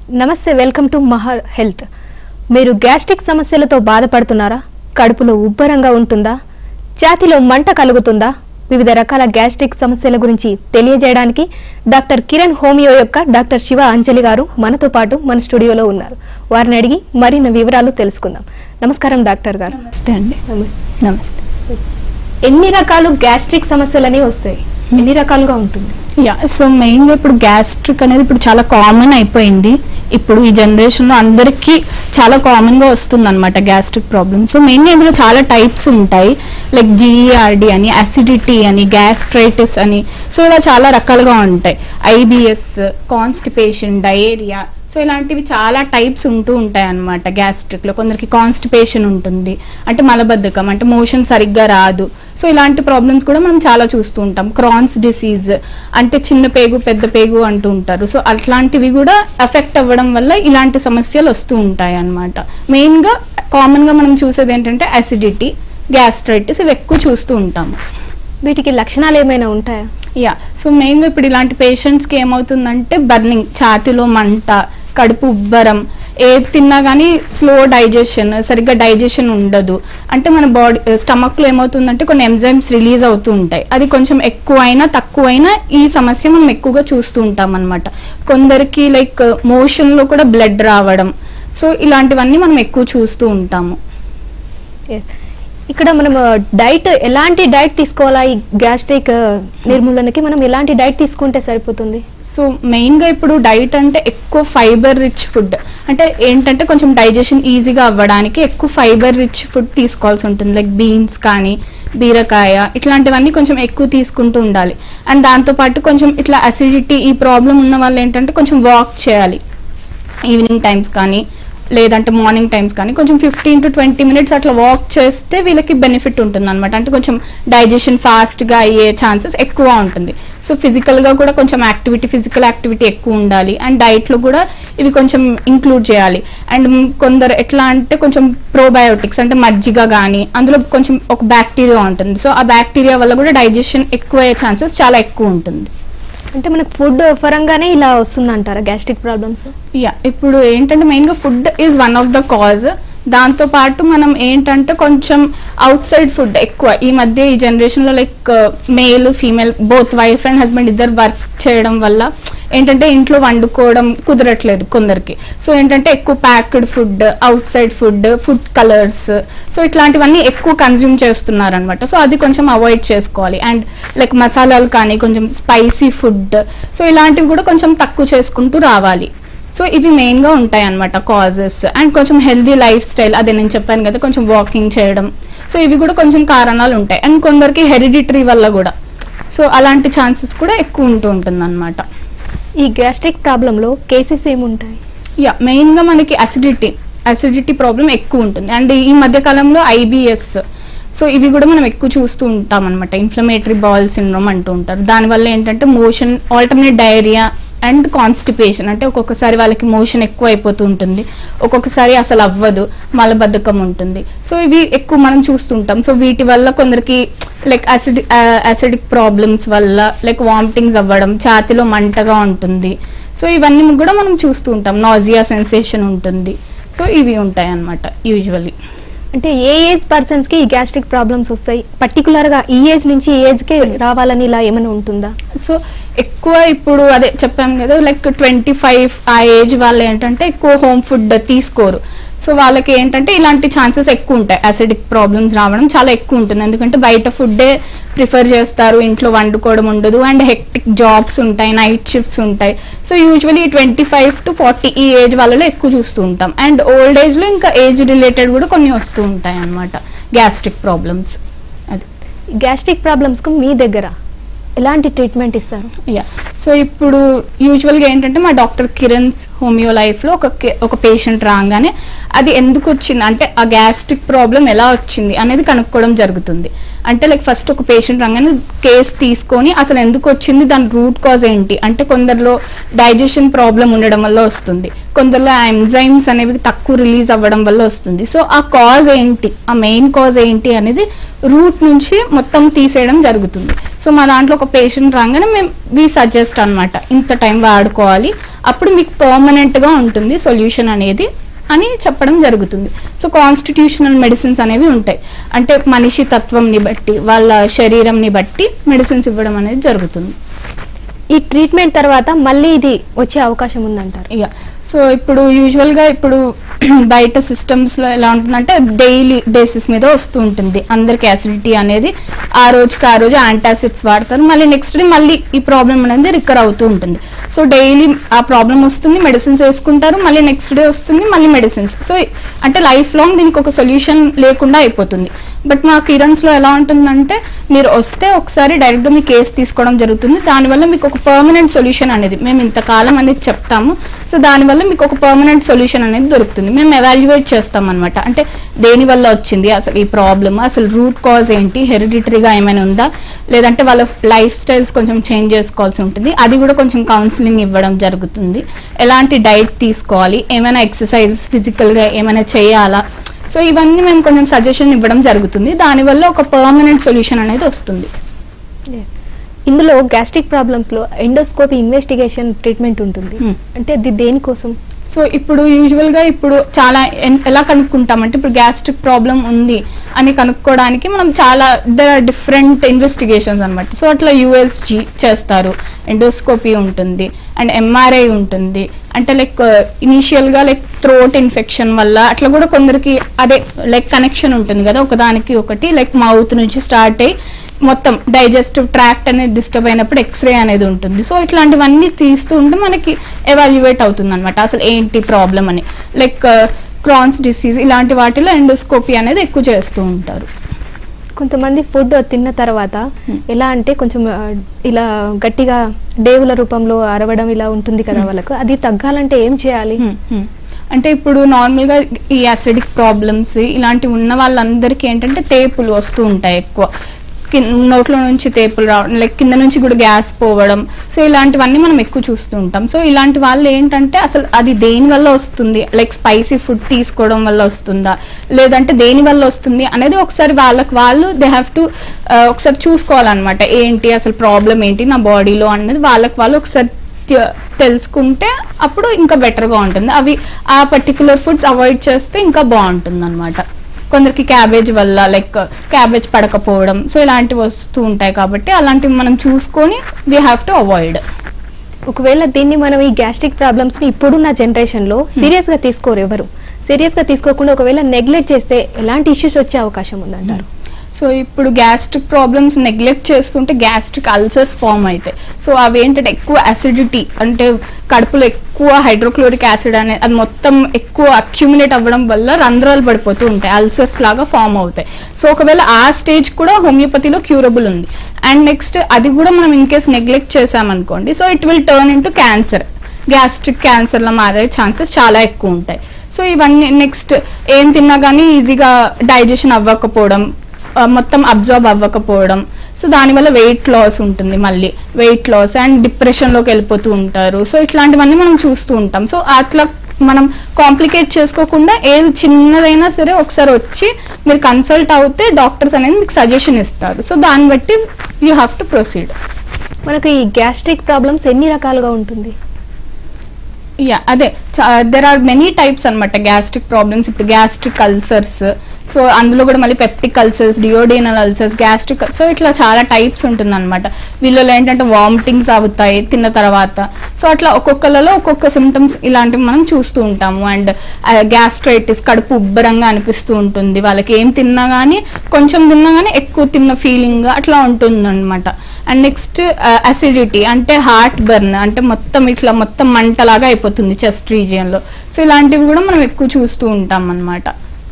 నమస్తే welcome to Maha health మీరు gastric సమస్యలతో బాధపడుతున్నారా కడుపులో ఉబ్బరంగా ఉంటుందా ఛాతీలో మంట కలుగుతుందా వివిధ రకాల గ్యాస్ట్రిక్ సమస్యల గురించి తెలియజేయడానికి డాక్టర్ కిరణ్ హోమియో యొక్క డాక్టర్ శివ అంజలి గారు మనతో పాటు మన స్టూడియోలో ఉన్నారు వారిని అడిగి మరిన్ని వివరాలు తెలుసుకుందాం నమస్కారం డాక్టర్ గారు నమస్తే అండి నమస్తే ఎన్ని రకాలు గ్యాస్ట్రిక్ సమస్యలని వస్తాయి ఎన్ని రకాలుగా ఉంటుంది యా సో మెయిన్గా ఇప్పుడు గ్యాస్ట్రిక్ అనేది ఇప్పుడు చాలా కామన్ అయిపోయింది ఇప్పుడు ఈ జనరేషన్లో అందరికీ చాలా కామన్గా వస్తుంది అనమాట గ్యాస్ట్రిక్ ప్రాబ్లమ్ సో మెయిన్గా ఇందులో చాలా టైప్స్ ఉంటాయి లైక్ జిఈఆర్డి అని అసిడిటీ అని గ్యాస్ట్రైటిస్ అని సో ఇలా చాలా రకాలుగా ఉంటాయి ఐబిఎస్ కాన్స్టిపేషన్ డయేరియా సో ఇలాంటివి చాలా టైప్స్ ఉంటూ ఉంటాయి అన్నమాట గ్యాస్ట్రిక్లో కొందరికి కాన్స్టిపేషన్ ఉంటుంది అంటే మలబద్ధకం అంటే మోషన్ సరిగ్గా రాదు సో ఇలాంటి ప్రాబ్లమ్స్ కూడా మనం చాలా చూస్తూ ఉంటాం క్రాన్స్ డిసీజ్ అంటే చిన్న పేగు పెద్ద పేగు అంటూ ఉంటారు సో అట్లాంటివి కూడా ఎఫెక్ట్ అవ్వడం వల్ల ఇలాంటి సమస్యలు వస్తూ ఉంటాయి అన్నమాట మెయిన్గా కామన్గా మనం చూసేది ఏంటంటే అసిడిటీ గ్యాస్ట్రైటిస్ ఇవి ఎక్కువ చూస్తూ ఉంటాము వీటికి లక్షణాలు ఏమైనా ఉంటాయా యా సో మెయిన్గా ఇప్పుడు ఇలాంటి పేషెంట్స్కి ఏమవుతుందంటే బర్నింగ్ ఛాతిలో మంట కడుపు ఉబ్బరం ఏది తిన్నా కానీ స్లో డైజెషన్ సరిగ్గా డైజెషన్ ఉండదు అంటే మన బాడీ స్టమక్లో ఏమవుతుందంటే కొన్ని ఎంజైమ్స్ రిలీజ్ అవుతూ ఉంటాయి అది కొంచెం ఎక్కువైనా తక్కువైనా ఈ సమస్య మనం ఎక్కువగా చూస్తూ ఉంటాం అనమాట కొందరికి లైక్ మోషన్లో కూడా బ్లడ్ రావడం సో ఇలాంటివన్నీ మనం ఎక్కువ చూస్తూ ఉంటాము Yes. ఇక్కడ మనం డైట్ ఎలాంటి డైట్ తీసుకోవాలా ఈ గ్యాస్ట్రిక్ నిర్మూలనకి మనం ఎలాంటి డైట్ తీసుకుంటే సరిపోతుంది సో మెయిన్గా ఇప్పుడు డైట్ అంటే ఎక్కువ ఫైబర్ రిచ్ ఫుడ్ అంటే ఏంటంటే కొంచెం డైజెషన్ ఈజీగా అవ్వడానికి ఎక్కువ ఫైబర్ రిచ్ ఫుడ్ తీసుకోవాల్సి ఉంటుంది లైక్ బీన్స్ కానీ బీరకాయ ఇట్లాంటివన్నీ కొంచెం ఎక్కువ తీసుకుంటూ ఉండాలి అండ్ దాంతోపాటు కొంచెం ఇట్లా అసిడిటీ ఈ ప్రాబ్లం ఉన్న వాళ్ళు ఏంటంటే కొంచెం వాక్ చేయాలి ఈవినింగ్ టైమ్స్ కానీ లేదంటే మార్నింగ్ టైమ్స్ కానీ కొంచెం ఫిఫ్టీన్ టు ట్వంటీ మినిట్స్ అట్లా వాక్ చేస్తే వీళ్ళకి బెనిఫిట్ ఉంటుంది అనమాట అంటే కొంచెం డైజెషన్ ఫాస్ట్గా అయ్యే ఛాన్సెస్ ఎక్కువ ఉంటుంది సో ఫిజికల్గా కూడా కొంచెం యాక్టివిటీ ఫిజికల్ యాక్టివిటీ ఎక్కువ ఉండాలి అండ్ డైట్లో కూడా ఇవి కొంచెం ఇంక్లూడ్ చేయాలి అండ్ కొందరు ఎట్లా అంటే కొంచెం ప్రోబయోటిక్స్ అంటే మజ్జిగ కానీ అందులో కొంచెం ఒక బ్యాక్టీరియా ఉంటుంది సో ఆ బ్యాక్టీరియా వల్ల కూడా డైజెషన్ ఎక్కువ అయ్యే ఛాన్సెస్ చాలా ఎక్కువ ఉంటుంది అంటే మనకు ఫుడ్ పరంగానే ఇలా వస్తుందంటారా గ్యాస్ట్రిక్ ప్రాబ్లమ్స్ యా ఇప్పుడు ఏంటంటే మెయిన్గా food is one of the cause దాంతో పాటు మనం ఏంటంటే కొంచెం అవుట్ సైడ్ ఫుడ్ ఎక్కువ ఈ మధ్య ఈ జనరేషన్లో like male female both wife and husband ఇద్దరు వర్క్ చేయడం వల్ల ఏంటంటే ఇంట్లో వండుకోవడం కుదరట్లేదు కొందరికి సో ఏంటంటే ఎక్కువ packed food outside food food colours so ఇట్లాంటివన్నీ ఎక్కువ కన్జ్యూమ్ చేస్తున్నారు అనమాట సో అది కొంచెం అవాయిడ్ చేసుకోవాలి అండ్ లైక్ మసాలాలు కానీ కొంచెం స్పైసీ ఫుడ్ సో ఇలాంటివి కూడా కొంచెం తక్కువ చేసుకుంటూ రావాలి సో ఇవి మెయిన్గా ఉంటాయి అనమాట కాజెస్ అండ్ కొంచెం హెల్దీ లైఫ్ స్టైల్ అదే నేను చెప్పాను కదా కొంచెం వాకింగ్ చేయడం సో ఇవి కూడా కొంచెం కారణాలు ఉంటాయి అండ్ కొందరికి హెరిడిటరీ వల్ల కూడా సో అలాంటి ఛాన్సెస్ కూడా ఎక్కువ ఉంటూ ఉంటుంది ఈ గ్యాస్ట్రిక్ ప్రాబ్లంలో కేసెస్ ఏముంటాయి యా మెయిన్గా మనకి అసిడిటీ అసిడిటీ ప్రాబ్లం ఎక్కువ ఉంటుంది అండ్ ఈ మధ్య కాలంలో ఐబిఎస్ సో ఇవి కూడా మనం ఎక్కువ చూస్తూ ఉంటాం అనమాట ఇన్ఫ్లమేటరీ బాల్ సిండ్రోమ్ అంటూ ఉంటారు దానివల్ల ఏంటంటే motion alternate diarrhoea and constipation అంటే ఒక్కొక్కసారి వాళ్ళకి మోషన్ ఎక్కువ అయిపోతూ ఉంటుంది ఒక్కొక్కసారి అసలు అవ్వదు మలబద్ధకం ఉంటుంది సో ఇవి ఎక్కువ మనం చూస్తుంటాం సో వీటి వల్ల కొందరికి లైక్ అసిడ్ అసిడిక్ ప్రాబ్లమ్స్ వల్ల లైక్ వామిటింగ్స్ అవ్వడం ఛాతిలో మంటగా ఉంటుంది సో ఇవన్నీ కూడా మనం చూస్తూ ఉంటాం నాజియా సెన్సేషన్ ఉంటుంది సో ఇవి ఉంటాయి అన్నమాట యూజువల్లీ అంటే ఏ ఏజ్ పర్సన్స్ కి ఈ గ్యాస్ట్రిక్ ప్రాబ్లమ్స్ వస్తాయి పర్టికులర్ గా ఈ ఏజ్ నుంచి ఈ ఏజ్ కి రావాలని ఇలా ఏమైనా ఉంటుందా సో ఎక్కువ ఇప్పుడు అదే చెప్పాం కదా లైక్ ట్వంటీ ఫైవ్ ఆ ఏజ్ వాళ్ళు ఏంటంటే ఎక్కువ హోమ్ ఫుడ్ తీసుకోరు సో వాళ్ళకి ఏంటంటే ఇలాంటి ఛాన్సెస్ ఎక్కువ ఉంటాయి అసిడిక్ ప్రాబ్లమ్స్ రావడం చాలా ఎక్కువ ఉంటుంది ఎందుకంటే బయట ఫుడ్డే ప్రిఫర్ చేస్తారు ఇంట్లో వండుకోవడం ఉండదు అండ్ హెక్టిక్ జాబ్స్ ఉంటాయి నైట్ షిఫ్ట్స్ ఉంటాయి so usually twenty five to forty ఈ ఏజ్ వాళ్ళలో ఎక్కువ చూస్తూ ఉంటాం అండ్ ఓల్డ్ ఏజ్లో ఇంకా ఏజ్ రిలేటెడ్ కూడా కొన్ని వస్తూ ఉంటాయి అన్నమాట గ్యాస్ట్రిక్ ప్రాబ్లమ్స్ అది గ్యాస్ట్రిక్ ప్రాబ్లమ్స్ కు మీ దగ్గర ఎలాంటి ట్రీట్మెంట్ ఇస్తారు యా సో ఇప్పుడు యూజువల్గా ఏంటంటే మా డాక్టర్ కిరణ్స్ హోమియో లైఫ్లో ఒక కే- ఒక పేషెంట్ రాగానే అది ఎందుకు వచ్చింది అంటే ఆ గ్యాస్ట్రిక్ ప్రాబ్లం ఎలా వచ్చింది అనేది కనుక్కోవడం జరుగుతుంది అంటే లైక్ ఫస్ట్ ఒక పేషెంట్ రాగానే కేస్ తీసుకొని అసలు ఎందుకు వచ్చింది దాని రూట్ కాజ్ ఏంటి అంటే కొందరిలో డైజెషన్ ప్రాబ్లం ఉండడం వల్ల వస్తుంది కొందరిలో ఆ ఎంజైమ్స్ అనేవి తక్కువ రిలీజ్ అవ్వడం వల్ల వస్తుంది సో ఆ కాజ్ ఏంటి ఆ మెయిన్ కాజ్ ఏంటి అనేది రూట్ నుంచి మొత్తం తీసేయడం జరుగుతుంది సో మా దాంట్లో ఒక పేషెంట్ రాగానే మేము వి సజెస్ట్ అన్నమాట ఇంత టైం వాడుకోవాలి అప్పుడు మీకు పర్మనెంట్గా ఉంటుంది సొల్యూషన్ అనేది అని చెప్పడం జరుగుతుంది సో కాన్స్టిట్యూషనల్ మెడిసిన్స్ అనేవి ఉంటాయి అంటే మనిషి తత్వంని బట్టి వాళ్ళ శరీరంని బట్టి మెడిసిన్స్ ఇవ్వడం అనేది జరుగుతుంది ఈ ట్రీట్మెంట్ తర్వాత మళ్ళీ ఇది వచ్చే అవకాశం ఉందంటారు ఇక సో ఇప్పుడు యూజువల్గా ఇప్పుడు బయట సిస్టమ్స్లో ఎలా ఉంటుందంటే డైలీ బేసిస్ మీద వస్తూ ఉంటుంది అందరికి యాసిడిటీ అనేది ఆ రోజుకి ఆ రోజు యాంటాసిడ్స్ వాడతారు మళ్ళీ నెక్స్ట్ డే మళ్ళీ ఈ ప్రాబ్లం అనేది రికర్ అవుతూ ఉంటుంది సో డైలీ ఆ ప్రాబ్లం వస్తుంది మెడిసిన్స్ వేసుకుంటారు మళ్ళీ నెక్స్ట్ డే వస్తుంది మళ్ళీ మెడిసిన్స్ సో అంటే లైఫ్ లాంగ్ దీనికి ఒక సొల్యూషన్ లేకుండా అయిపోతుంది బట్ మా కిరణ్స్లో ఎలా ఉంటుందంటే మీరు వస్తే ఒకసారి డైరెక్ట్గా మీ కేసు తీసుకోవడం జరుగుతుంది దానివల్ల మీకు ఒక పర్మనెంట్ సొల్యూషన్ అనేది మేము ఇంతకాలం అనేది చెప్తాము సో దానివల్ల మీకు ఒక పర్మనెంట్ సొల్యూషన్ అనేది దొరుకుతుంది మేము ఎవాల్యుయేట్ చేస్తాం అనమాట అంటే దేని వల్ల వచ్చింది అసలు ఈ ప్రాబ్లమ్ అసలు రూట్ కాజ్ ఏంటి హెరిడిటరీగా ఏమైనా ఉందా లేదంటే వాళ్ళ లైఫ్ స్టైల్స్ కొంచెం చేంజ్ చేసుకోవాల్సి ఉంటుంది అది కూడా కొంచెం కౌన్సిలింగ్ ఇవ్వడం జరుగుతుంది ఎలాంటి డైట్ తీసుకోవాలి ఏమైనా ఎక్సర్సైజెస్ ఫిజికల్గా ఏమైనా చేయాలా సో ఇవన్నీ మేము కొంచెం సజెషన్ ఇవ్వడం జరుగుతుంది దానివల్ల ఒక పర్మనెంట్ సొల్యూషన్ అనేది వస్తుంది ఇందులో గ్యాస్ట్రిక్ ప్రాబ్లమ్స్ లో ఎండోస్కోపీ ఇన్వెస్టిగేషన్ ట్రీట్మెంట్ ఉంటుంది Hmm. అంటే అది దేనికోసం సో ఇప్పుడు యూజువల్గా ఇప్పుడు చాలా ఎన్- ఎలా కనుక్కుంటామంటే ఇప్పుడు గ్యాస్ట్రిక్ ప్రాబ్లం ఉంది అని కనుక్కోవడానికి మనం చాలా దర్ ఆర్ డిఫరెంట్ ఇన్వెస్టిగేషన్స్ అనమాట సో అట్లా యూఎస్జి చేస్తారు ఎండోస్కోపీ ఉంటుంది అండ్ ఎంఆర్ఐ ఉంటుంది అంటే లైక్ ఇనీషియల్గా లైక్ థ్రోట్ ఇన్ఫెక్షన్ వల్ల అట్లా కూడా కొందరికి అదే లైక్ కనెక్షన్ ఉంటుంది కదా ఒకదానికి ఒకటి లైక్ మౌత్ నుంచి స్టార్ట్ అయ్యి మొత్తం డైజెస్టివ్ ట్రాక్ట్ అనేది డిస్టర్బ్ అయినప్పుడు ఎక్స్రే అనేది ఉంటుంది సో ఇట్లాంటివన్నీ తీస్తూ ఉంటే మనకి ఎవాల్యుయేట్ అవుతుంది అనమాట అసలు ఏంటి ప్రాబ్లం అని లైక్ క్రాన్స్ డిసీజ్ ఇలాంటి వాటిలో ఎండోస్కోపీ అనేది ఎక్కువ చేస్తూ ఉంటారు కొంతమంది ఫుడ్ తిన్న తర్వాత Hmm. ఎలా అంటే కొంచెం ఆ, ఇలా గట్టిగా డేవుల రూపంలో అరవడం ఇలా ఉంటుంది కదా వాళ్ళకు అది తగ్గాలంటే ఏం చేయాలి హ్మ్, హ్మ్. అంటే ఇప్పుడు నార్మల్గా ఈ అసిడిక్ ప్రాబ్లమ్స్ ఇలాంటివి ఉన్న వాళ్ళందరికీ ఏంటంటే తేపులు వస్తూ ఉంటాయి ఎక్కువ కింద నోట్లో నుంచి తేపులు రావడం లైక్ కింద నుంచి కూడా గ్యాస్ పోవడం సో ఇలాంటివన్నీ మనం ఎక్కువ చూస్తూ ఉంటాం సో ఇలాంటి వాళ్ళు ఏంటంటే అసలు అది దేని వల్ల వస్తుంది లైక్ స్పైసీ ఫుడ్ తీసుకోవడం వల్ల వస్తుందా లేదంటే దేని వల్ల వస్తుంది అనేది ఒకసారి వాళ్ళకి వాళ్ళు దే హ్యావ్ టు ఒకసారి చూసుకోవాలన్నమాట ఏంటి అసలు ప్రాబ్లం ఏంటి నా బాడీలో అన్నది వాళ్ళకి వాళ్ళు ఒకసారి తె- తెలుసుకుంటే అప్పుడు ఇంకా బెటర్గా ఉంటుంది అవి ఆ పర్టికులర్ ఫుడ్స్ అవాయిడ్ చేస్తే ఇంకా బాగుంటుంది అనమాట కొందరికి క్యాబేజ్ వల్ల లైక్ క్యాబేజ్ పడకపోవడం సో ఇలాంటివి వస్తూ ఉంటాయి కాబట్టి అలాంటివి మనం చూసుకొని వీ హ్యావ్ టు అవాయిడ్ ఒకవేళ దీన్ని మనం ఈ గ్యాస్ట్రిక్ ప్రాబ్లమ్స్ ని ఇప్పుడున్న జనరేషన్ లో సీరియస్ గా తీసుకోరు ఎవరు సీరియస్ గా తీసుకోకుండా ఒకవేళ నెగ్లెక్ట్ చేస్తే ఎలాంటి ఇష్యూస్ వచ్చే అవకాశం ఉందంటారు సో ఇప్పుడు గ్యాస్ట్రిక్ ప్రాబ్లమ్స్ నెగ్లెక్ట్ చేస్తుంటే గ్యాస్ట్రిక్ అల్సర్స్ ఫామ్ అవుతాయి సో అవి ఏంటంటే ఎక్కువ అసిడిటీ అంటే కడుపులో ఎక్కువ హైడ్రోక్లోరిక్ యాసిడ్ అనేది అది మొత్తం ఎక్కువ అక్యుములేట్ అవ్వడం వల్ల రంధ్రాలు పడిపోతూ ఉంటాయి అల్సర్స్ లాగా ఫామ్ అవుతాయి సో ఒకవేళ ఆ స్టేజ్ కూడా హోమియోపతిలో క్యూరబుల్ ఉంది అండ్ నెక్స్ట్ అది కూడా మనం ఇన్ కేస్ నెగ్లెక్ట్ చేసామనుకోండి so it will turn into cancer gastric క్యాన్సర్లో మారే ఛాన్సెస్ చాలా ఎక్కువ ఉంటాయి సో ఇవన్నీ నెక్స్ట్ ఏం తిన్నా కానీ ఈజీగా డైజెషన్ అవ్వకపోవడం ఆ, మొత్తం అబ్జర్బ్ అవ్వకపోవడం సో దానివల్ల వెయిట్ లాస్ ఉంటుంది మళ్ళీ వెయిట్ లాస్ అండ్ డిప్రెషన్లోకి వెళ్ళిపోతూ ఉంటారు సో ఇట్లాంటివన్నీ మనం చూస్తూ ఉంటాం సో అట్లా మనం కాంప్లికేట్ చేసుకోకుండా ఏది చిన్నదైనా సరే ఒకసారి వచ్చి మీరు కన్సల్ట్ అవుతే డాక్టర్స్ అనేది మీకు సజెషన్ ఇస్తారు సో దాన్ని బట్టి యూ హ్యావ్ టు ప్రొసీడ్ మనకు ఈ గ్యాస్ట్రిక్ ప్రాబ్లమ్స్ ఎన్ని రకాలుగా ఉంటుంది యా అదే దెర్ ఆర్ మెనీ టైప్స్ అనమాట గ్యాస్ట్రిక్ ప్రాబ్లమ్స్ ఇప్పుడు గ్యాస్ట్రిక్ అల్సర్స్ సో అందులో కూడా మళ్ళీ peptic ulcers duodenal ulcers gastric so ఇట్లా చాలా టైప్స్ ఉంటుందన్నమాట వీళ్ళలో ఏంటంటే వామిటింగ్స్ అవుతాయి తిన్న తర్వాత సో అట్లా ఒక్కొక్కలలో ఒక్కొక్క సిమ్టమ్స్ ఇలాంటివి మనం చూస్తూ ఉంటాము అండ్ గ్యాస్ట్రైటిస్ కడుపు ఉబ్బరంగా అనిపిస్తూ ఉంటుంది వాళ్ళకి ఏం తిన్నా కానీ కొంచెం తిన్నా కానీ ఎక్కువ తిన్న ఫీలింగ్ అట్లా ఉంటుంది అనమాట అండ్ నెక్స్ట్ అసిడిటీ అంటే హార్ట్ బర్న్ అంటే మొత్తం ఇట్లా మొత్తం మంటలాగా అయిపోతుంది చెస్ట్ రీజియన్లో సో ఇలాంటివి కూడా మనం ఎక్కువ చూస్తూ ఉంటాం అన్నమాట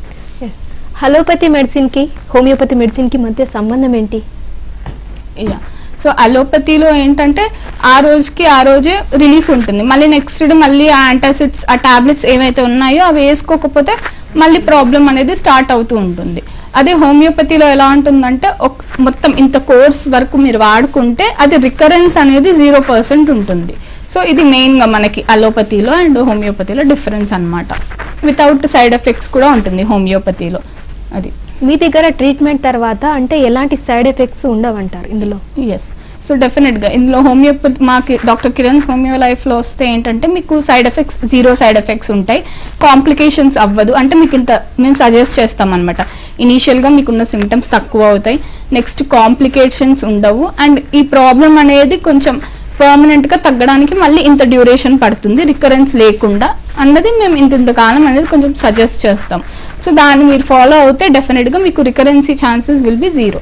హలోపతి మెడిసిన్ కి హోమియోపతి మెడిసిన్ కి మధ్య సంబంధం ఏంటి యా సో అలోపతిలో ఏంటంటే ఆ రోజుకి ఆ రోజే రిలీఫ్ ఉంటుంది మళ్ళీ నెక్స్ట్ డే మళ్ళీ ఆ యాంటాసిడ్స్ ఆ టాబ్లెట్స్ ఏవైతే ఉన్నాయో అవి వేసుకోకపోతే మళ్ళీ ప్రాబ్లం అనేది స్టార్ట్ అవుతూ ఉంటుంది అదే హోమియోపతిలో ఎలా ఉంటుందంటే ఒక మొత్తం ఇంత కోర్స్ వరకు మీరు వాడుకుంటే అది రికరెన్స్ అనేది జీరో పర్సెంట్ ఉంటుంది సో ఇది మెయిన్గా మనకి అలోపతిలో అండ్ హోమియోపతిలో డిఫరెన్స్ అన్నమాట వితౌట్ సైడ్ ఎఫెక్ట్స్ కూడా ఉంటుంది హోమియోపతిలో అది మీ దగ్గర ట్రీట్మెంట్ తర్వాత అంటే ఎలాంటి సైడ్ ఎఫెక్ట్స్ ఉండవంటారు ఇందులో ఎస్ సో డెఫినెట్గా ఇందులో హోమియోపతి మాకు డాక్టర్ కిరణ్స్ హోమియో లైఫ్లో వస్తే ఏంటంటే మీకు side effects zero side effects ఉంటాయి కాంప్లికేషన్స్ అవ్వదు అంటే మీకు ఇంత మేము సజెస్ట్ చేస్తాం అనమాట ఇనీషియల్గా మీకున్న సిమ్టమ్స్ తక్కువ అవుతాయి నెక్స్ట్ కాంప్లికేషన్స్ ఉండవు అండ్ ఈ ప్రాబ్లం అనేది కొంచెం పర్మనెంట్గా తగ్గడానికి మళ్ళీ ఇంత డ్యూరేషన్ పడుతుంది రికరెన్స్ లేకుండా అన్నది మేము ఇంత ఇంత కాలం అనేది కొంచెం సజెస్ట్ చేస్తాం సో దాన్ని మీరు ఫాలో అవుతే డెఫినెట్గా మీకు recurrency chances will be zero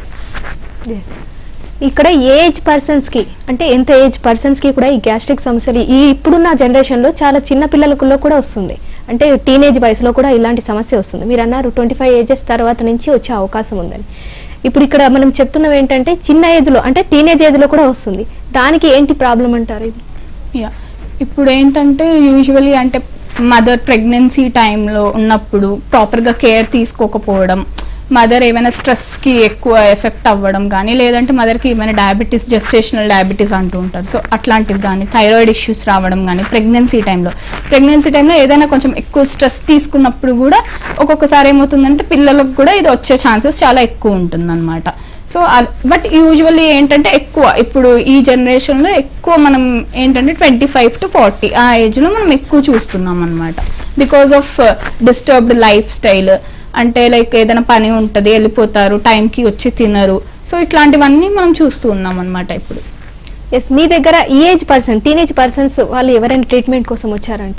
ఇక్కడ ఏజ్ పర్సన్స్ కి అంటే ఎంత ఏజ్ పర్సన్స్ కి కూడా ఈ గ్యాస్ట్రిక్ సమస్యలు ఈ ఇప్పుడున్న జనరేషన్ లో చాలా చిన్న పిల్లలలో కూడా వస్తుంది అంటే టీనేజ్ వయసులో కూడా ఇలాంటి సమస్య వస్తుంది మీరు అన్నారు ట్వంటీ ఫైవ్ ఏజెస్ తర్వాత నుంచి వచ్చే అవకాశం ఉందని ఇప్పుడు ఇక్కడ మనం చెప్తున్నవి ఏంటంటే చిన్న ఏజ్ లో అంటే టీనేజ్ ఏజ్ లో కూడా వస్తుంది దానికి ఏంటి ప్రాబ్లం అంటారు ఇది యా ఇప్పుడు ఏంటంటే యూజువలీ అంటే మదర్ ప్రెగ్నెన్సీ టైంలో ఉన్నప్పుడు ప్రాపర్గా కేర్ తీసుకోకపోవడం మదర్ ఏమైనా స్ట్రెస్కి ఎక్కువ ఎఫెక్ట్ అవ్వడం కానీ లేదంటే మదర్కి ఏమైనా డయాబెటీస్ జెస్టేషనల్ డయాబెటీస్ అంటూ ఉంటారు సో అట్లాంటివి కానీ థైరాయిడ్ ఇష్యూస్ రావడం కానీ ప్రెగ్నెన్సీ టైంలో ప్రెగ్నెన్సీ టైంలో ఏదైనా కొంచెం ఎక్కువ స్ట్రెస్ తీసుకున్నప్పుడు కూడా ఒక్కొక్కసారి ఏమవుతుందంటే పిల్లలకు కూడా ఇది వచ్చే ఛాన్సెస్ చాలా ఎక్కువ ఉంటుందన్నమాట సో బట్ యూజువల్లీ ఏంటంటే ఎక్కువ ఇప్పుడు ఈ జనరేషన్లో ఎక్కువ మనం ఏంటంటే ట్వంటీ ఫైవ్ టు ఫార్టీ ఆ ఏజ్లో మనం ఎక్కువ చూస్తున్నాం అనమాట because of disturbed lifestyle అంటే లైక్ ఏదైనా పని ఉంటుంది వెళ్ళిపోతారు టైంకి వచ్చి తినరు సో ఇట్లాంటివన్నీ మనం చూస్తూ ఉన్నాం అనమాట ఇప్పుడు ఎస్ మీ దగ్గర ఈ ఏజ్ పర్సన్ టీనేజ్ పర్సన్స్ వాళ్ళు ఎవరైనా ట్రీట్మెంట్ కోసం వచ్చారంట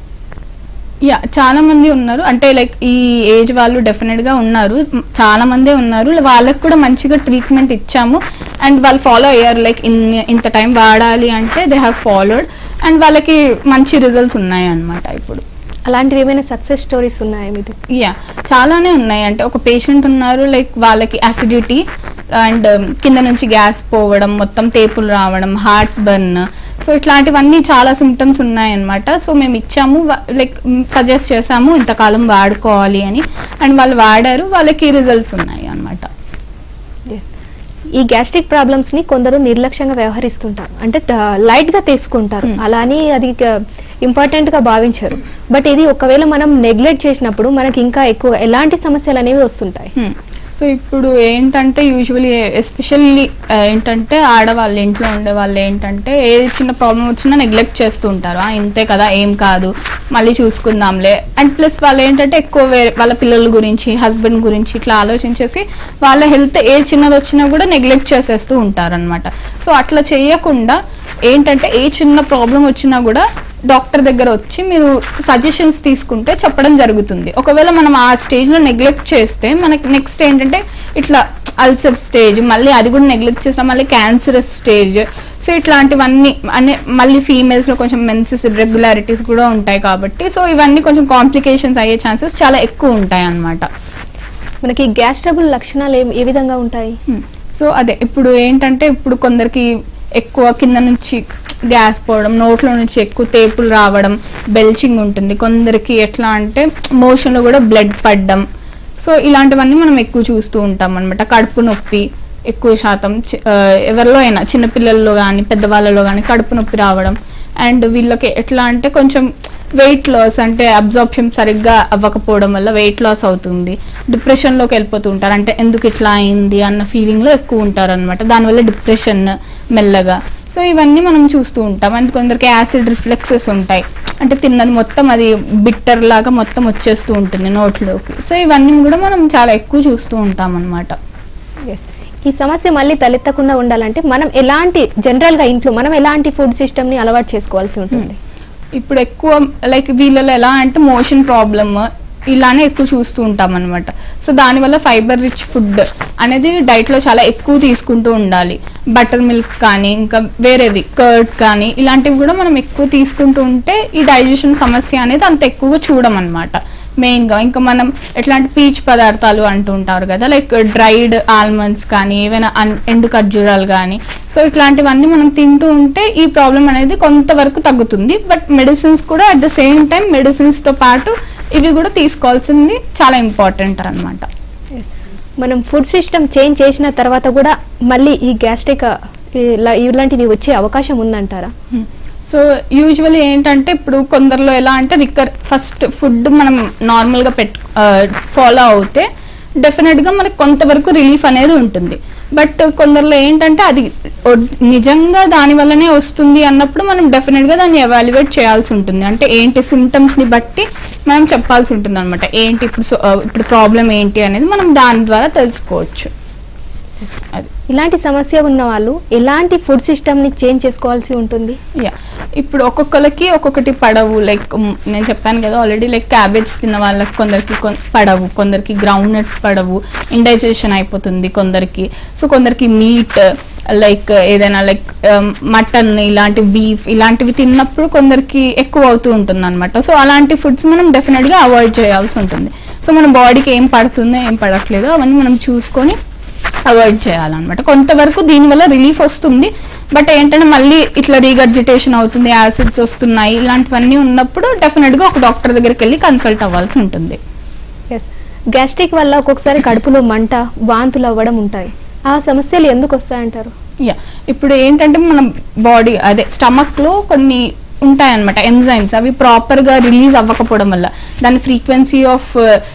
యా చాలా మంది ఉన్నారు అంటే లైక్ ఈ ఏజ్ వాళ్ళు డెఫినెట్ గా ఉన్నారు మ్, చాలా మందే ఉన్నారు వాళ్ళకి కూడా మంచిగా ట్రీట్మెంట్ ఇచ్చాము అండ్ వాళ్ళు ఫాలో అయ్యారు లైక్ ఇన్ ఇంత టైం వాడాలి అంటే దే హ్యావ్ ఫాలోడ్ అండ్ వాళ్ళకి మంచి రిజల్ట్స్ ఉన్నాయి అన్నమాట ఇప్పుడు అలాంటివి ఏమైనా సక్సెస్ స్టోరీస్ ఉన్నాయా మీది యా చాలానే ఉన్నాయి అంటే ఒక పేషెంట్ ఉన్నారు లైక్ వాళ్ళకి అసిడిటీ అండ్ కింద నుంచి గ్యాస్ పోవడం మొత్తం తేపులు రావడం హార్ట్ బర్న్ సో ఇట్లాంటివన్నీ చాలా సిమ్టమ్స్ ఉన్నాయన్నమాట సో మేము ఇచ్చాము లైక్ సజెస్ట్ చేసాము ఇంతకాలం వాడుకోవాలి అని అండ్ వాళ్ళు వాడారు వాళ్ళకి రిజల్ట్స్ ఉన్నాయి అన్నమాట Yes. ఈ గ్యాస్ట్రిక్ ప్రాబ్లమ్స్ ని కొందరు నిర్లక్ష్యంగా వ్యవహరిస్తుంటారు అంటే లైట్ గా తీసుకుంటారు Hmm. అలా అని అది ఇంపార్టెంట్ గా భావించారు బట్ ఇది ఒకవేళ మనం నెగ్లెక్ట్ చేసినప్పుడు మనకి ఇంకా ఎక్కువ ఎలాంటి సమస్యలు అనేవి వస్తుంటాయి Hmm. సో ఇప్పుడు ఏంటంటే యూజువలీ ఎస్పెషల్లీ ఏంటంటే ఆడవాళ్ళు ఇంట్లో ఉండే వాళ్ళు ఏంటంటే ఏ చిన్న ప్రాబ్లం వచ్చినా నెగ్లెక్ట్ చేస్తూ ఉంటారు "ఆ, ఇంతే కదా ఏం కాదు మళ్ళీ చూసుకుందాంలే అండ్ ప్లస్ వాళ్ళు ఏంటంటే ఎక్కువ వేరే వాళ్ళ పిల్లల గురించి హస్బెండ్ గురించి ఇట్లా ఆలోచించేసి వాళ్ళ హెల్త్ ఏ చిన్నది వచ్చినా కూడా నెగ్లెక్ట్ చేసేస్తూ ఉంటారనమాట సో అట్లా చేయకుండా ఏంటంటే ఏ చిన్న ప్రాబ్లం వచ్చినా కూడా డాక్టర్ దగ్గర వచ్చి మీరు సజెషన్స్ తీసుకుంటే చెప్పడం జరుగుతుంది ఒకవేళ మనం ఆ స్టేజ్లో నెగ్లెక్ట్ చేస్తే మనకి నెక్స్ట్ ఏంటంటే ఇట్లా అల్సర్ స్టేజ్ మళ్ళీ అది కూడా నెగ్లెక్ట్ చేసిన మళ్ళీ క్యాన్సరస్ స్టేజ్ సో ఇట్లాంటివన్నీ అనే మళ్ళీ ఫీమేల్స్లో కొంచెం మెన్సెస్ ఇర్రెగ్యులారిటీస్ కూడా ఉంటాయి కాబట్టి సో ఇవన్నీ కొంచెం కాంప్లికేషన్స్ అయ్యే ఛాన్సెస్ చాలా ఎక్కువ ఉంటాయి అన్నమాట మనకి గ్యాస్ ట్రబుల్ లక్షణాలు ఏ- ఏ విధంగా ఉంటాయి Hmm. సో అదే ఇప్పుడు ఏంటంటే ఇప్పుడు కొందరికి ఎక్కువ కింద నుంచి గ్యాస్ పోవడం నోట్లో నుంచి ఎక్కువ తేపులు రావడం బెల్చింగ్ ఉంటుంది కొందరికి ఎట్లా అంటే మోషన్లో కూడా బ్లడ్ పడడం సో ఇలాంటివన్నీ మనం ఎక్కువ చూస్తూ ఉంటాం అనమాట కడుపు నొప్పి ఎక్కువ శాతం చి- ఆ, ఎవరిలో అయినా చిన్నపిల్లల్లో కానీ పెద్దవాళ్ళలో కానీ కడుపు నొప్పి రావడం అండ్ వీళ్ళకి ఎట్లా అంటే కొంచెం వెయిట్ లాస్ అంటే అబ్జార్ప్షన్ సరిగ్గా అవ్వకపోవడం వల్ల వెయిట్ లాస్ అవుతుంది డిప్రెషన్లోకి వెళ్ళిపోతూ ఉంటారు అంటే ఎందుకు ఇట్లా అయింది అన్న ఫీలింగ్లో ఎక్కువ ఉంటారు అనమాట దానివల్ల డిప్రెషన్ మెల్లగా సో ఇవన్నీ మనం చూస్తూ ఉంటాం అండ్ కొందరికి యాసిడ్ రిఫ్లెక్సెస్ ఉంటాయి అంటే తిన్నది మొత్తం అది బిట్టర్ లాగా మొత్తం వచ్చేస్తూ ఉంటుంది నోట్లోకి సో ఇవన్నీ కూడా మనం చాలా ఎక్కువ చూస్తూ ఉంటాం అనమాట Yes. ఈ సమస్య మళ్ళీ తలెత్తకుండా ఉండాలంటే మనం ఎలాంటి జనరల్ గా ఇంట్లో మనం ఎలాంటి ఫుడ్ సిస్టమ్ ని అలవాటు చేసుకోవాల్సి ఉంటుంది ఇప్పుడు ఎక్కువ లైక్ వీళ్ళలో ఎలా అంటే మోషన్ ప్రాబ్లమ్ ఇలానే ఎక్కువ చూస్తూ ఉంటాం అనమాట సో దానివల్ల ఫైబర్ రిచ్ ఫుడ్ అనేది డైట్లో చాలా ఎక్కువ తీసుకుంటూ ఉండాలి బటర్ మిల్క్ కానీ ఇంకా వేరేవి కర్డ్ కానీ ఇలాంటివి కూడా మనం ఎక్కువ తీసుకుంటూ ఉంటే ఈ డైజెషన్ సమస్య అనేది అంత ఎక్కువగా చూడమన్నమాట మెయిన్గా ఇంకా మనం ఎట్లాంటి పీచ్ పదార్థాలు అంటూ ఉంటారు కదా లైక్ డ్రైడ్ ఆల్మండ్స్ కానీ ఏవైనా అన్- ఎండు ఖర్జూరాలు కానీ సో ఇట్లాంటివన్నీ మనం తింటూ ఉంటే ఈ ప్రాబ్లం అనేది కొంతవరకు తగ్గుతుంది బట్ మెడిసిన్స్ కూడా అట్ ద సేమ్ టైం మెడిసిన్స్తో పాటు ఇవి కూడా తీసుకోవాల్సింది చాలా ఇంపార్టెంట్ అనమాట మనం ఫుడ్ సిస్టమ్ చేంజ్ చేసిన తర్వాత కూడా మళ్ళీ ఈ గ్యాస్ట్రిక్ ఇలాంటివి వచ్చే అవకాశం ఉందంటారా సో యూజువల్లీ ఏంటంటే ఇప్పుడు కొందరిలో ఎలా అంటే రికర్ ఫస్ట్ ఫుడ్ మనం నార్మల్గా పెట్టు ఫాలో అవుతే డెఫినెట్గా మనకి కొంతవరకు రిలీఫ్ అనేది ఉంటుంది బట్ కొందరిలో ఏంటంటే అది ఒడ్- నిజంగా దాని వల్లనే వస్తుంది అన్నప్పుడు మనం డెఫినెట్గా దాన్ని ఎవాల్యుయేట్ చేయాల్సి ఉంటుంది అంటే ఏంటి సిమ్టమ్స్ని బట్టి మనం చెప్పాల్సి ఉంటుంది అనమాట ఏంటి ఇప్పుడు సో- ఆ, ఇప్పుడు ప్రాబ్లం ఏంటి అనేది మనం దాని ద్వారా తెలుసుకోవచ్చు అది ఇలాంటి సమస్య ఉన్న వాళ్ళు ఎలాంటి ఫుడ్ సిస్టమ్ ని చేంజ్ చేసుకోవాల్సి ఉంటుంది యా ఇప్పుడు ఒక్కొక్కరికి ఒక్కొక్కటి పడవు లైక్ నేను చెప్పాను కదా ఆల్రెడీ లైక్ క్యాబేజ్ తిన్న వాళ్ళకి కొందరికి కొన్- పడవు కొందరికి గ్రౌండ్ నట్స్ పడవు ఇండైజెషన్ అయిపోతుంది కొందరికి సో కొందరికి మీట్ లైక్ ఏదైనా లైక్ మటన్ ఇలాంటి బీఫ్ ఇలాంటివి తిన్నప్పుడు కొందరికి ఎక్కువ అవుతూ ఉంటుంది అనమాట సో అలాంటి ఫుడ్స్ మనం డెఫినెట్గా అవాయిడ్ చేయాల్సి ఉంటుంది సో మన బాడీకి ఏం పడుతుందో ఏం పడట్లేదో అవన్నీ మనం చూసుకొని అవాయిడ్ చేయాలన్నమాట కొంతవరకు దీనివల్ల రిలీఫ్ వస్తుంది బట్ ఏంటంటే మళ్ళీ ఇట్లా రీగర్జిటేషన్ అవుతుంది యాసిడ్స్ వస్తున్నాయి ఇలాంటివన్నీ ఉన్నప్పుడు డెఫినెట్గా ఒక డాక్టర్ దగ్గరికి వెళ్ళి కన్సల్ట్ అవ్వాల్సి ఉంటుంది ఎస్ గ్యాస్ట్రిక్ వల్ల ఒక్కొక్కసారి కడుపులో మంట వాంతులు అవ్వడం ఉంటాయి ఆ సమస్యలు ఎందుకు వస్తాయంటారు యా ఇప్పుడు ఏంటంటే మన బాడీ అదే స్టమక్లో కొన్ని ఉంటాయన్నమాట ఎంజైమ్స్ అవి ప్రాపర్గా రిలీజ్ అవ్వకపోవడం వల్ల దాని ఫ్రీక్వెన్సీ ఆఫ్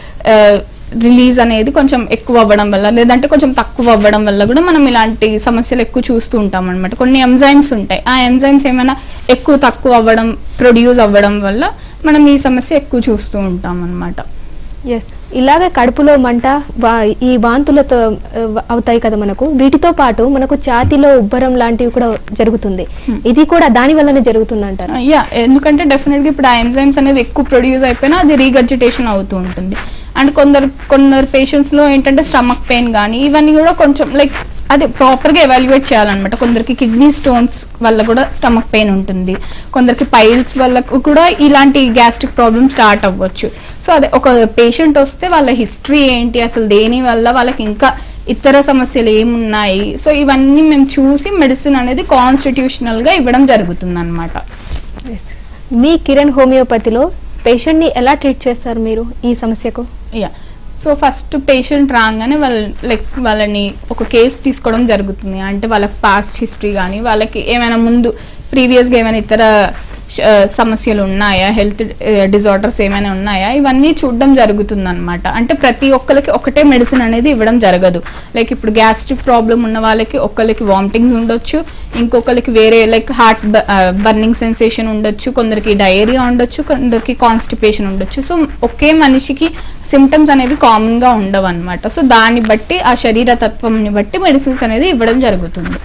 రిలీజ్ అనేది కొంచెం ఎక్కువ అవ్వడం వల్ల లేదంటే కొంచెం తక్కువ అవ్వడం వల్ల కూడా మనం ఇలాంటి సమస్యలు ఎక్కువ చూస్తూ ఉంటాం అనమాట కొన్ని ఎంజైమ్స్ ఉంటాయి ఆ ఎంజైమ్స్ ఏమైనా ఎక్కువ తక్కువ అవ్వడం ప్రొడ్యూస్ అవ్వడం వల్ల మనం ఈ సమస్య ఎక్కువ చూస్తూ ఉంటాం అనమాట ఎస్ ఇలాగే కడుపులో మంట వా- ఈ వాంతులతో ఆ, అవుతాయి కదా మనకు వీటితో పాటు మనకు ఛాతీలో ఉబ్బరం లాంటివి కూడా జరుగుతుంది ఇది కూడా దాని వల్లనే జరుగుతుంది అంటారు యా ఎందుకంటే డెఫినెట్గా ఇప్పుడు ఆ ఎంజైమ్స్ అనేది ఎక్కువ ప్రొడ్యూస్ అయిపోయినా అది రీగర్జిటేషన్ అవుతూ ఉంటుంది అండ్ కొందరు కొందరు పేషెంట్స్లో ఏంటంటే స్టమక్ పెయిన్ కానీ ఇవన్నీ కూడా కొంచెం లైక్ అదే ప్రాపర్గా ఎవాల్యుయేట్ చేయాలన్నమాట కొందరికి కిడ్నీ స్టోన్స్ వల్ల కూడా స్టమక్ పెయిన్ ఉంటుంది కొందరికి పైల్స్ వల్ల కూడా ఇలాంటి గ్యాస్ట్రిక్ ప్రాబ్లమ్ స్టార్ట్ అవ్వచ్చు సో అదే ఒక పేషెంట్ వస్తే వాళ్ళ హిస్టరీ ఏంటి అసలు దేని వల్ల వాళ్ళకి ఇంకా ఇతర సమస్యలు ఏమున్నాయి సో ఇవన్నీ మేము చూసి మెడిసిన్ అనేది కాన్స్టిట్యూషనల్గా ఇవ్వడం జరుగుతుంది అనమాట Yes. మీ కిరణ్ హోమియోపతిలో పేషెంట్ ని ఎలా ట్రీట్ చేస్తారు మీరు ఈ సమస్యకు యా సో ఫస్ట్ పేషెంట్ రాగానే వాళ్ళ లైక్ వాళ్ళని ఒక కేసు తీసుకోవడం జరుగుతుంది అంటే వాళ్ళకి పాస్ట్ హిస్టరీ కానీ వాళ్ళకి ఏమైనా ముందు ప్రీవియస్గా ఏమైనా ఇతర శ- సమస్యలు ఉన్నాయా హెల్త్ డిజార్డర్స్ ఏమైనా ఉన్నాయా ఇవన్నీ చూడడం జరుగుతుంది అనమాట అంటే ప్రతి ఒక్కరికి ఒకటే మెడిసిన్ అనేది ఇవ్వడం జరగదు లైక్ ఇప్పుడు గ్యాస్ట్రిక్ ప్రాబ్లం ఉన్న వాళ్ళకి ఒక్కరికి వామిటింగ్స్ ఉండొచ్చు ఇంకొకరికి వేరే లైక్ హార్ట్ బర్నింగ్ సెన్సేషన్ ఉండొచ్చు కొందరికి డయేరియా ఉండొచ్చు కొందరికి కాన్స్టిపేషన్ ఉండొచ్చు సో ఒకే మనిషికి సిమ్టమ్స్ అనేవి కామన్గా ఉండవు అనమాట సో దాన్ని బట్టి ఆ శరీర తత్వంని బట్టి మెడిసిన్స్ అనేది ఇవ్వడం జరుగుతుంది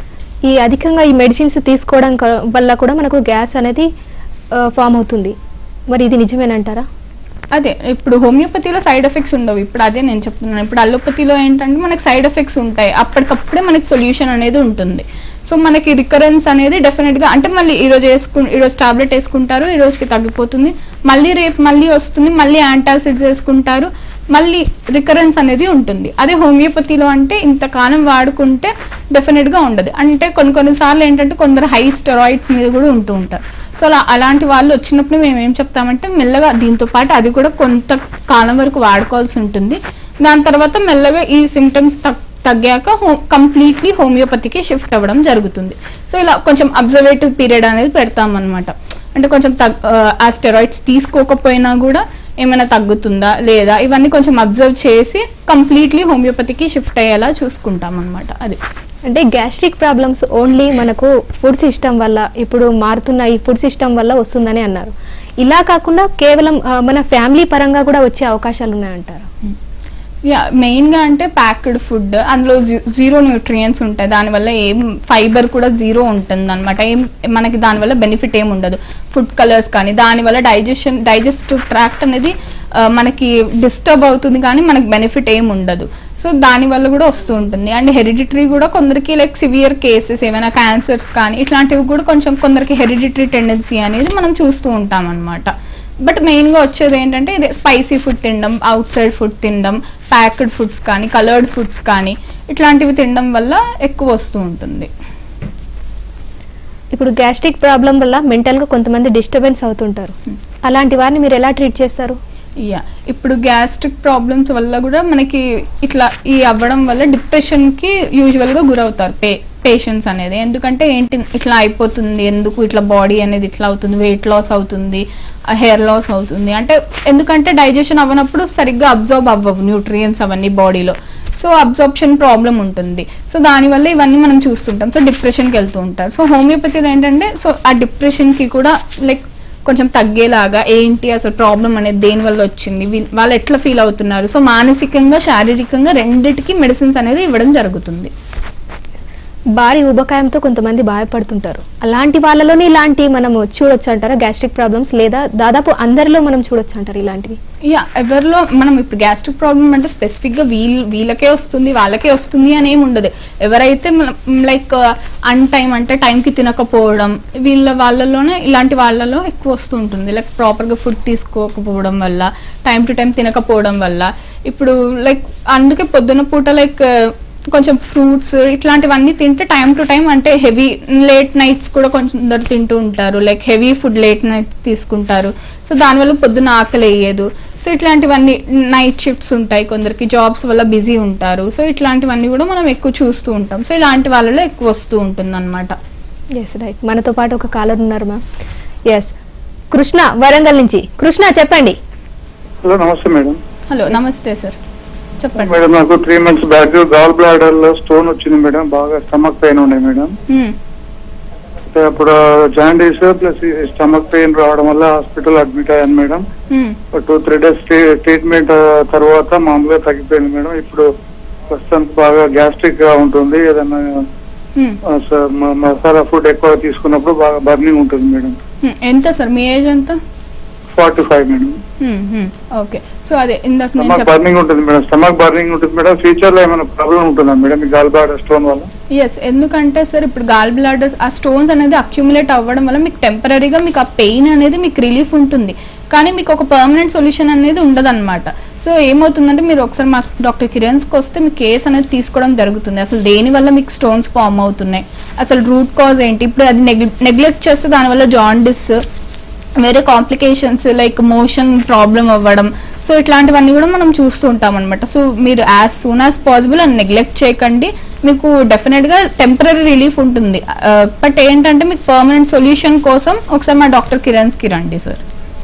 ఈ అధికంగా ఈ మెడిసిన్స్ తీసుకోవడం క- వల్ల కూడా మనకు గ్యాస్ అనేది ఫామ్ అవుతుంది మరి ఇది నిజమేనంటారా అదే ఇప్పుడు హోమియోపతిలో సైడ్ ఎఫెక్ట్స్ ఉండవు ఇప్పుడు అదే నేను చెప్తున్నాను ఇప్పుడు అలోపతిలో ఏంటంటే మనకి సైడ్ ఎఫెక్ట్స్ ఉంటాయి అప్పటికప్పుడే మనకి సొల్యూషన్ అనేది ఉంటుంది సో మనకి రికరెన్స్ అనేది డెఫినెట్గా అంటే మళ్ళీ ఈరోజు వేసుకు ఈరోజు టాబ్లెట్ వేసుకుంటారు ఈ రోజుకి తగ్గిపోతుంది మళ్ళీ రేపు మళ్ళీ వస్తుంది మళ్ళీ యాంటాసిడ్స్ వేసుకుంటారు మళ్ళీ రికరెన్స్ అనేది ఉంటుంది అదే హోమియోపతిలో అంటే ఇంతకాలం వాడుకుంటే డెఫినెట్గా ఉండదు అంటే కొన్ని కొన్నిసార్లు ఏంటంటే కొందరు హై స్టెరాయిడ్స్ మీద కూడా ఉంటూ ఉంటారు సో అలా అలాంటి వాళ్ళు వచ్చినప్పుడు మేము ఏం చెప్తామంటే మెల్లగా దీంతో పాటు అది కూడా కొంత కాలం వరకు వాడుకోవాల్సి ఉంటుంది దాని తర్వాత మెల్లగా ఈ సిమ్టమ్స్ తగ్గాక హో కంప్లీట్లీ హోమియోపతికి షిఫ్ట్ అవ్వడం జరుగుతుంది సో ఇలా కొంచెం అబ్జర్వేటివ్ పీరియడ్ అనేది పెడతామన్నమాట అంటే కొంచెం తగ్ ఆ, ఆ స్టెరాయిడ్స్ తీసుకోకపోయినా కూడా ఏమైనా తగ్గుతుందా లేదా ఇవన్నీ కొంచెం అబ్జర్వ్ చేసి కంప్లీట్లీ హోమియోపతికి షిఫ్ట్ అయ్యేలా చూసుకుంటాం అనమాట అది అంటే గ్యాస్ట్రిక్ ప్రాబ్లమ్స్ ఓన్లీ మనకు ఫుడ్ సిస్టమ్ వల్ల ఇప్పుడు మారుతున్న ఈ ఫుడ్ సిస్టమ్ వల్ల వస్తుందని అన్నారు ఇలా కాకుండా కేవలం ఆ, మన ఫ్యామిలీ పరంగా కూడా వచ్చే అవకాశాలు ఉన్నాయంటారు యా మెయిన్గా అంటే ప్యాక్డ్ ఫుడ్ అందులో జీ- జీరో న్యూట్రియంట్స్ ఉంటాయి దానివల్ల ఏం ఫైబర్ కూడా జీరో ఉంటుంది అనమాట ఏం మనకి దానివల్ల బెనిఫిట్ ఏం ఉండదు ఫుడ్ కలర్స్ కానీ దానివల్ల డైజెషన్ డైజెస్టివ్ ట్రాక్ట్ అనేది ఆ, మనకి డిస్టర్బ్ అవుతుంది కానీ మనకి బెనిఫిట్ ఏం ఉండదు సో దానివల్ల కూడా వస్తూ ఉంటుంది అండ్ హెరిడిటరీ కూడా కొందరికి లైక్ సివియర్ కేసెస్ ఏమైనా క్యాన్సర్స్ కానీ ఇట్లాంటివి కూడా కొంచెం కొందరికి హెరిడిటరీ టెండెన్సీ అనేది మనం చూస్తూ ఉంటాం అనమాట బట్ మెయిన్గా వచ్చేది ఏంటంటే ఇదే స్పైసీ ఫుడ్ తినడం అవుట్ సైడ్ ఫుడ్ తినడం ప్యాక్డ్ ఫుడ్స్ కానీ కలర్డ్ ఫుడ్స్ కానీ ఇట్లాంటివి తినడం వల్ల ఎక్కువ వస్తూ ఉంటుంది ఇప్పుడు గ్యాస్ట్రిక్ ప్రాబ్లం వల్ల మెంటల్గా కొంతమంది డిస్టర్బెన్స్ అవుతుంటారు అలాంటి వారిని మీరు ఎలా ట్రీట్ చేస్తారు యా ఇప్పుడు గ్యాస్ట్రిక్ ప్రాబ్లమ్స్ వల్ల కూడా మనకి ఇట్లా ఈ అవ్వడం వల్ల డిప్రెషన్కి యూజువల్గా గురవుతారు పే పేషెంట్స్ అనేది ఎందుకంటే ఏంటి ఇట్లా అయిపోతుంది ఎందుకు ఇట్లా బాడీ అనేది ఇట్లా అవుతుంది వెయిట్ లాస్ అవుతుంది హెయిర్ లాస్ అవుతుంది అంటే ఎందుకంటే డైజెషన్ అవ్వనప్పుడు సరిగ్గా అబ్జర్వ్ అవ్వవు న్యూట్రియన్స్ అవన్నీ బాడీలో సో అబ్జార్ప్షన్ ప్రాబ్లం ఉంటుంది సో దానివల్ల ఇవన్నీ మనం చూస్తుంటాం సో డిప్రెషన్కి వెళ్తూ ఉంటారు సో హోమియోపతిలో ఏంటంటే సో ఆ డిప్రెషన్కి కూడా లైక్ కొంచెం తగ్గేలాగా ఏంటి అసలు ప్రాబ్లం అనేది దేని వల్ల వచ్చింది వీల్- వాళ్ళు ఎట్లా ఫీల్ అవుతున్నారు సో మానసికంగా శారీరకంగా రెండిటికి మెడిసిన్స్ అనేది ఇవ్వడం జరుగుతుంది భారీ ఉబకాయంతో కొంతమంది బాధపడుతుంటారు అలాంటి వాళ్ళలోనే ఇలాంటి మనము చూడొచ్చు అంటారా గ్యాస్ట్రిక్ ప్రాబ్లమ్స్ లేదా దాదాపు అందరిలో మనం చూడొచ్చు అంటారు ఇలాంటివి యా ఎవరిలో మనం ఇప్పుడు గ్యాస్ట్రిక్ ప్రాబ్లమ్ అంటే స్పెసిఫిక్గా వీల్ వీళ్ళకే వస్తుంది వాళ్ళకే వస్తుంది అని ఏమి ఉండదు ఎవరైతే లైక్ అన్ టైం అంటే టైంకి తినకపోవడం వీళ్ళ వాళ్ళలోనే ఇలాంటి వాళ్ళలో ఎక్కువ వస్తూ ఉంటుంది లైక్ ప్రాపర్గా ఫుడ్ తీసుకోకపోవడం వల్ల టైం టు టైం తినకపోవడం వల్ల ఇప్పుడు లైక్ అందుకే పొద్దున పూట లైక్ కొంచెం ఫ్రూట్స్ ఇట్లాంటివన్నీ తింటే టైం టు టైం అంటే హెవీ లేట్ నైట్స్ కూడా కొందరు తింటూ ఉంటారు like heavy food late nights తీసుకుంటారు సో దానివల్ల పొద్దున ఆకలి వేయదు సో ఇట్లాంటివన్నీ నైట్ షిఫ్ట్స్ ఉంటాయి కొందరికి జాబ్స్ వల్ల బిజీ ఉంటారు సో ఇట్లాంటివన్నీ కూడా మనం ఎక్కువ చూస్తూ ఉంటాం సో ఇలాంటి వాళ్ళలో ఎక్కువ వస్తూ ఉంటుంది అనమాట ఎస్ రైట్ మనతో పాటు ఒక కాలర్ ఉన్నారు మ్యామ్ ఎస్ కృష్ణ వరంగల్ నుంచి కృష్ణ చెప్పండి హలో నమస్తే మేడం హలో నమస్తే సార్ చెప్పండి మేడం నాకు three months back gall bladder లో స్టోన్ వచ్చింది మేడం బాగా స్టమక్ పెయిన్ ఉండే మేడం మ్మ్. అయితే అప్పుడు జాండీస్ ప్లస్ స్టమక్ పెయిన్ రావడం వల్ల హాస్పిటల్ అడ్మిట్ అయ్యాను మేడం మ్మ్. టూ త్రీ డేస్ ట్రీట్మెంట్ తర్వాత మామూలుగా తగ్గిపోయింది మేడం ఇప్పుడు ప్రస్తుతానికి బాగా గ్యాస్ట్రిక్ గా ఉంటుంది ఏదైనా మ్మ్. ఆ, స- మ- మసాలా ఫుడ్ ఎక్కువ తీసుకున్నప్పుడు బాగా బర్నింగ్ ఉంటుంది మేడం మ్మ్. ఎంత సార్ మీ ఏజ్ ఎంత ఫార్టీ ఫైవ్ మేడం మ్మ్. మ్మ్. ఓకే సో అదే ఇందాక నేను స్టమక్ చెప్ప బర్నింగ్ ఉంటుంది మేడం స్టమక్ బర్నింగ్ ఉంటుంది మేడం ఫ్యూచర్ లో ఏమైనా ప్రాబ్లం ఉంటుందా మేడం ఈ గాల్ బ్లాడర్ స్టోన్ వల్ల ఎస్ ఎందుకంటే సార్ ఇప్పుడు గాల్ బ్లాడర్ ఆ స్టోన్స్ అనేది అక్యుములేట్ అవ్వడం వల్ల మీకు టెంపరీగా మీకు ఆ పెయిన్ అనేది మీకు రిలీఫ్ ఉంటుంది కానీ మీకు ఒక పర్మనెంట్ సొల్యూషన్ అనేది ఉండదన్నమాట సో ఏమవుతుందంటే మీరు ఒకసారి మా డాక్టర్ కిరణ్స్కి వస్తే మీ కేస్ అనేది తీసుకోవడం జరుగుతుంది అసలు దేని వల్ల మీకు స్టోన్స్ ఫామ్ అవుతున్నాయి అసలు రూట్ కాజ్ ఏంటి ఇప్పుడు అది నెగ్లెక్ట్ చేస్తే దానివల్ల జాండిస్ వేరే కాంప్లికేషన్స్ లైక్ మోషన్ ప్రాబ్లం అవ్వడం సో ఇట్లాంటివన్నీ కూడా మనం చూస్తూ ఉంటాం అనమాట సో మీరు యాజ్ సూన్ యాజ్ పాసిబుల్ అని నెగ్లెక్ట్ చేయకండి మీకు డెఫినెట్గా టెంపరీ రిలీఫ్ ఉంటుంది బట్ ఏంటంటే మీకు పర్మనెంట్ సొల్యూషన్ కోసం ఒకసారి మా డాక్టర్ కిరణ్స్కి రండి సార్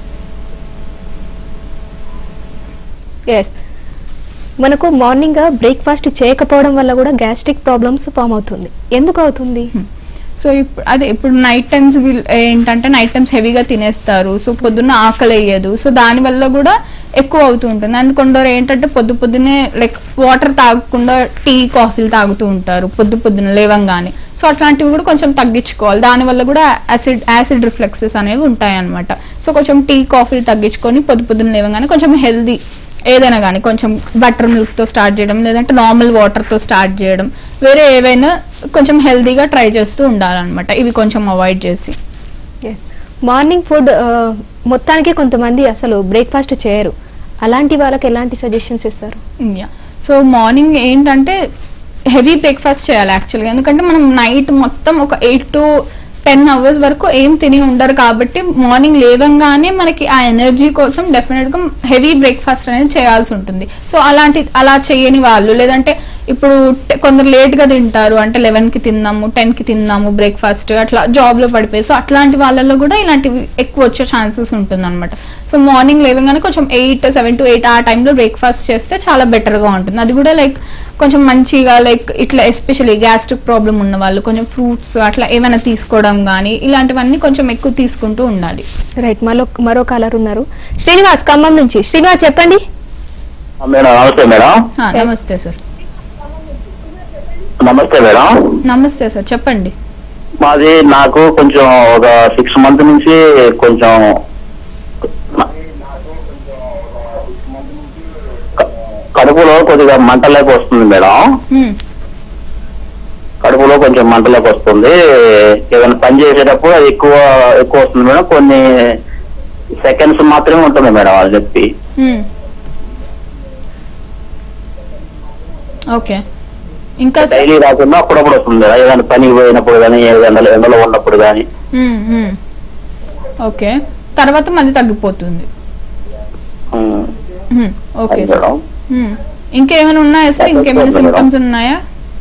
ఎస్ మనకు మార్నింగ్ బ్రేక్ఫాస్ట్ చేయకపోవడం వల్ల కూడా గ్యాస్ట్రిక్ ప్రాబ్లమ్స్ ఫామ్ అవుతుంది ఎందుకు అవుతుంది సో ఇప్పుడు అదే ఇప్పుడు నైట్ టైమ్స్ వీళ్ళు ఏంటంటే నైట్ టైమ్స్ హెవీగా తినేస్తారు సో పొద్దున్న ఆకలి వేయదు సో దానివల్ల కూడా ఎక్కువ అవుతూ ఉంటుంది అండ్ కొందరు ఏంటంటే పొద్దు పొద్దునే లైక్ వాటర్ తాగకుండా టీ కాఫీలు తాగుతూ ఉంటారు పొద్దు పొద్దున లేవంగానే సో అట్లాంటివి కూడా కొంచెం తగ్గించుకోవాలి దానివల్ల కూడా యాసిడ్ యాసిడ్ రిఫ్లెక్సెస్ అనేవి ఉంటాయి అనమాట సో కొంచెం టీ కాఫీలు తగ్గించుకొని పొద్దు పొద్దున లేవగానే కొంచెం హెల్దీ ఏదైనా కానీ కొంచెం బటర్ మిల్క్తో స్టార్ట్ చేయడం లేదంటే నార్మల్ వాటర్తో స్టార్ట్ చేయడం వేరే ఏవైనా కొంచెం హెల్దీగా ట్రై చేస్తూ ఉండాలన్నమాట ఇవి కొంచెం అవాయిడ్ చేసి ఎస్ మార్నింగ్ ఫుడ్ మొత్తానికి కొంతమంది అసలు బ్రేక్ఫాస్ట్ చేయరు అలాంటి వాళ్ళకి ఎలాంటి సజెషన్స్ ఇస్తారు యా సో మార్నింగ్ ఏంటంటే హెవీ బ్రేక్ఫాస్ట్ చేయాలి యాక్చువల్గా ఎందుకంటే మనం నైట్ మొత్తం ఒక ఎయిట్ టు టెన్ అవర్స్ వరకు ఏం తిని ఉండరు కాబట్టి మార్నింగ్ లేవంగానే మనకి ఆ ఎనర్జీ కోసం డెఫినెట్గా హెవీ బ్రేక్ఫాస్ట్ అనేది చేయాల్సి ఉంటుంది సో అలాంటి అలా చేయని వాళ్ళు లేదంటే ఇప్పుడు ట- కొందరు లేట్గా తింటారు అంటే లెవెన్కి తిందాము టెన్కి తిందాము బ్రేక్ఫాస్ట్ అట్లా జాబ్లో పడిపోయి సో అట్లాంటి వాళ్ళలో కూడా ఇలాంటివి ఎక్కువ వచ్చే ఛాన్సెస్ ఉంటుంది అనమాట సో మార్నింగ్ లేవగానే కొంచెం ఎయిట్ సెవెన్ టు ఎయిట్ ఆ టైంలో బ్రేక్ఫాస్ట్ చేస్తే చాలా బెటర్గా ఉంటుంది అది కూడా లైక్ కొంచెం మంచిగా లైక్ ఇట్లా ఎస్పెషల్లీ గ్యాస్ట్రిక్ ప్రాబ్లం ఉన్న వాళ్ళు కొంచెం ఫ్రూట్స్ అట్లా ఏమైనా తీసుకోవడం కానీ ఇలాంటివన్నీ కొంచెం ఎక్కువ తీసుకుంటూ ఉండాలి రైట్ మరో మరో కాలర్ ఉన్నారు శ్రీనివాస్ ఖమ్మం నుంచి శ్రీనివాస్ చెప్పండి మేడం నమస్తే మేడం ఆ, నమస్తే సార్ నమస్తే మేడం నమస్తే సార్ చెప్పండి మాది నాకు కొంచెం ఒక సిక్స్ మంత్ నుంచి కొంచెం క- కడుపులో కొద్దిగా మంటలేక వస్తుంది మేడం మ్మ్. కడుపులో కొంచెం మంటలేక వస్తుంది ఏదైనా పని చేసేటప్పుడు అది ఎక్కువ ఎక్కువ వస్తుంది మేడం కొన్ని సెకండ్స్ మాత్రమే ఉంటుంది మేడం అది చెప్పి మ్మ్. ఓకే ఇంకా సార్ డైలీ రాకుండా అప్పుడప్పుడు వస్తుంది మేడం ఏదైనా పనికి పోయినప్పుడు కానీ ఎండలో ఎండలో ఉన్నప్పుడు కానీ మ్మ్, మ్మ్. ఓకే తర్వాత మళ్ళీ తగ్గిపోతుంది మ్మ్. ఓకే సార్ మేడం మ్మ్. ఇంకేమైనా ఉన్నాయా సార్ ఇంకేమైనా మేడం. సిమ్టమ్స్ ఉన్నాయా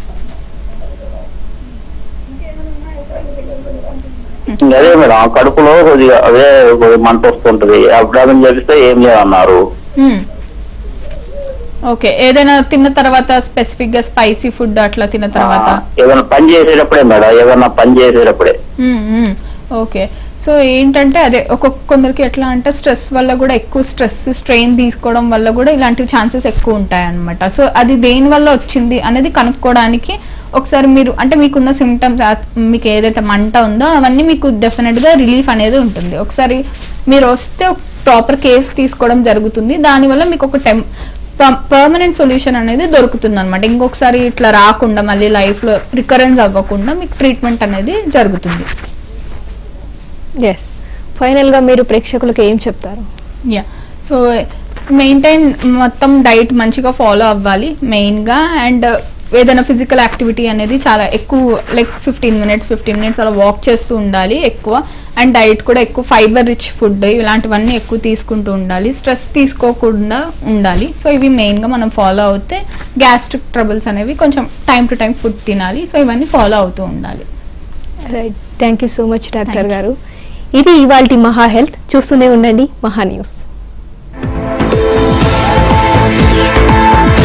ఇంకా అదే మేడం కడుపులో కొద్దిగా అదే కొద్దిగా మంట వస్తుంటది అబ్డామిన్ చేపిస్తే ఏం లేదన్నారు మ్మ్. ఓకే ఏదైనా తిన్న తర్వాత స్పెసిఫిక్ గా స్పైసీ ఫుడ్ అట్లా తిన్న తర్వాత ఆ, ఏదైనా పని చేసేటప్పుడే మేడం ఏదైనా పని చేసేటప్పుడే మ్మ్, మ్మ్. ఓకే సో ఏంటంటే అదే ఒక్కొక్క కొందరికి ఎట్లా అంటే స్ట్రెస్ వల్ల కూడా ఎక్కువ స్ట్రెస్ స్ట్రెయిన్ తీసుకోవడం వల్ల కూడా ఇలాంటి ఛాన్సెస్ ఎక్కువ ఉంటాయి అనమాట సో అది దేని వల్ల వచ్చింది అనేది కనుక్కోవడానికి ఒకసారి మీరు అంటే మీకున్న సిమ్టమ్స్ మీకు ఏదైతే మంట ఉందో అవన్నీ మీకు డెఫినెట్గా రిలీఫ్ అనేది ఉంటుంది ఒకసారి మీరు వస్తే ప్రాపర్ కేస్ తీసుకోవడం జరుగుతుంది దానివల్ల మీకు ఒక టెం పర్మనెంట్ సొల్యూషన్ అనేది దొరుకుతుంది అనమాట ఇంకొకసారి ఇట్లా రాకుండా మళ్ళీ లైఫ్లో రికరెన్స్ అవ్వకుండా మీకు ట్రీట్మెంట్ అనేది జరుగుతుంది ఎస్ ఫైనల్గా మీరు ప్రేక్షకులకు ఏం చెప్తారు యా సో మెయింటైన్ మొత్తం డైట్ మంచిగా ఫాలో అవ్వాలి మెయిన్గా అండ్ ఏదైనా ఫిజికల్ యాక్టివిటీ అనేది చాలా ఎక్కువ like fifteen minutes fifteen minutes అలా వాక్ చేస్తూ ఉండాలి ఎక్కువ అండ్ డైట్ కూడా ఎక్కువ ఫైబర్ రిచ్ ఫుడ్ ఇలాంటివన్నీ ఎక్కువ తీసుకుంటూ ఉండాలి స్ట్రెస్ తీసుకోకుండా ఉండాలి సో ఇవి మెయిన్గా మనం ఫాలో అవుతే గ్యాస్ట్రిక్ ట్రబుల్స్ అనేవి కొంచెం టైం టు టైం ఫుడ్ తినాలి సో ఇవన్నీ ఫాలో అవుతూ ఉండాలి right thank you so much doctor Thank you. గారు ఇది ఇవాల్టి మహా హెల్త్ చూస్తూనే ఉండండి మహా న్యూస్